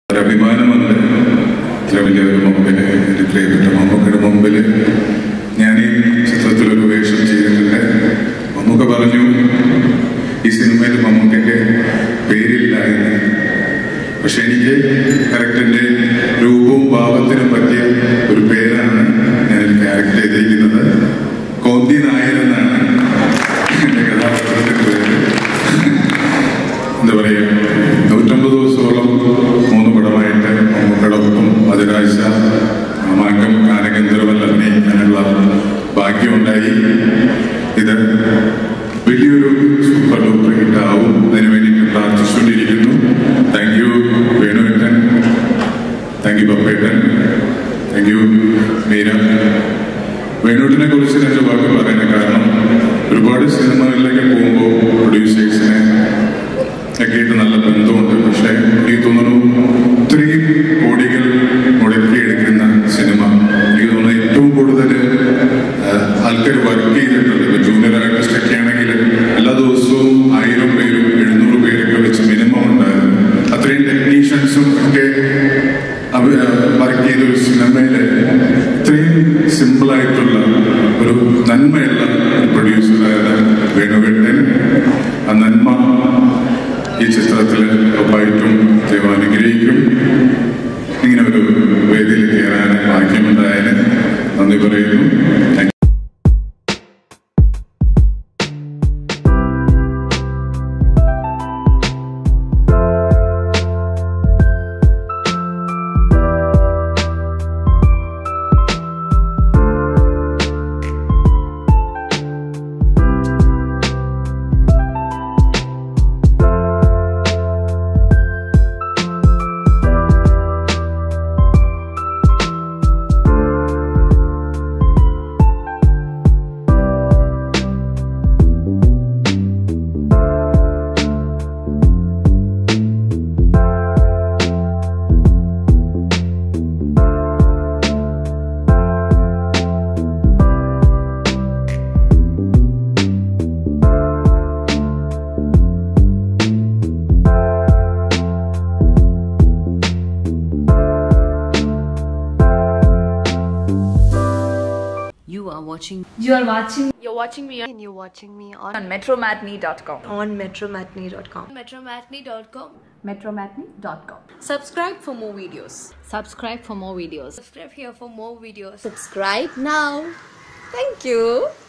ഒരു അഭിമാനമുണ്ട് ഇത്ര വലിയ ഒരു മുമ്പിൽ എൻ്റെ പ്രിയപ്പെട്ട മമ്മൂക്കയുടെ മുമ്പിൽ ഞാൻ ഈ ചിത്രത്തിലൊരു വേഷം ചെയ്തിട്ടുണ്ട് മമ്മൂക്ക പറഞ്ഞു ഈ സിനിമയിൽ മമ്മൂക്കയ്ക്ക് പേരില്ല എന്ന് പക്ഷെ എനിക്ക് കറക്റ്റ് എൻ്റെ രൂപവും ഭാവത്തിനും പറ്റിയ ഒരു പേരാണ് ഞാൻ ക്യാരക്ടർ ചെയ്തിരിക്കുന്നത് കോന്തി നായർ എന്നാണ് എൻ്റെ കഥാപാത്രത്തിൻ്റെ പേര് എന്താ പറയുക നൂറ്റമ്പത് ദിവസത്തോളം മൂന്ന് പടമായിട്ട് മമ്മൂക്കടൊപ്പം മധുരാഴ്ച മാമാങ്കം ഗാനഗന്ധർവൽ അഭിനയിക്കാനുള്ള ഭാഗ്യമുണ്ടായി ഇത് വലിയൊരു സൂപ്പർ ഡൂപ്പർ ഹിറ്റ് ആവും അതിനു വേണ്ടിയിട്ട് പ്രാർത്ഥിച്ചുകൊണ്ടിരിക്കുന്നു താങ്ക് യു വേണുവേട്ടൻ താങ്ക് യു പപ്പേട്ടൻ താങ്ക് യു മീര വേണുവേട്ടനെ കുറിച്ച് രണ്ട് വാക്ക് പറയുന്നത് കാരണം ഒരുപാട് സിനിമകളിലേക്ക് പോകുമ്പോൾ പ്രൊഡ്യൂസേഴ്സിനെ ഒക്കെയായിട്ട് നല്ല ബന്ധമുണ്ട് പക്ഷേ എനിക്ക് തോന്നുന്നു ഇത്രയും കോടികൾ മുടക്കിയെടുക്കുന്ന സിനിമ എനിക്ക് തോന്നുന്നു ഏറ്റവും കൂടുതൽ ആൾക്കാർ വർക്ക് ചെയ്തിട്ടുണ്ട് ഇപ്പൊ ജൂനിയർ ആർട്ടിസ്റ്റ് ഒക്കെ ആണെങ്കിൽ എല്ലാ ദിവസവും ആയിരം പേരും എഴുന്നൂറ് പേരൊക്കെ വെച്ച് മിനിമം ഉണ്ടായിരുന്നു അത്രയും ടെക്നീഷ്യൻസും ഒക്കെ വർക്ക് ചെയ്ത ഒരു സിനിമയില് ഇത്രയും സിമ്പിൾ ആയിട്ടുള്ള ഒരു നന്മയുള്ള പ്രൊഡ്യൂസറായ വേണുവേട്ടൻ ആ നന്മ ഈ ചിത്രത്തിൽ ഉറപ്പായിട്ടും ദൈവം അനുഗ്രഹിക്കും ഇങ്ങനെ ഒരു വേദിയിൽ കയറാൻ ഭാഗ്യമുണ്ടായതിന് നന്ദി പറയുന്നു Thank you. You are watching You are watching You're watching me and you're watching me on, on metromatney.com. on metromatney.com. metromatney.com. metromatney.com. subscribe for more videos. Subscribe for more videos. Subscribe here for more videos. Subscribe now. Thank you.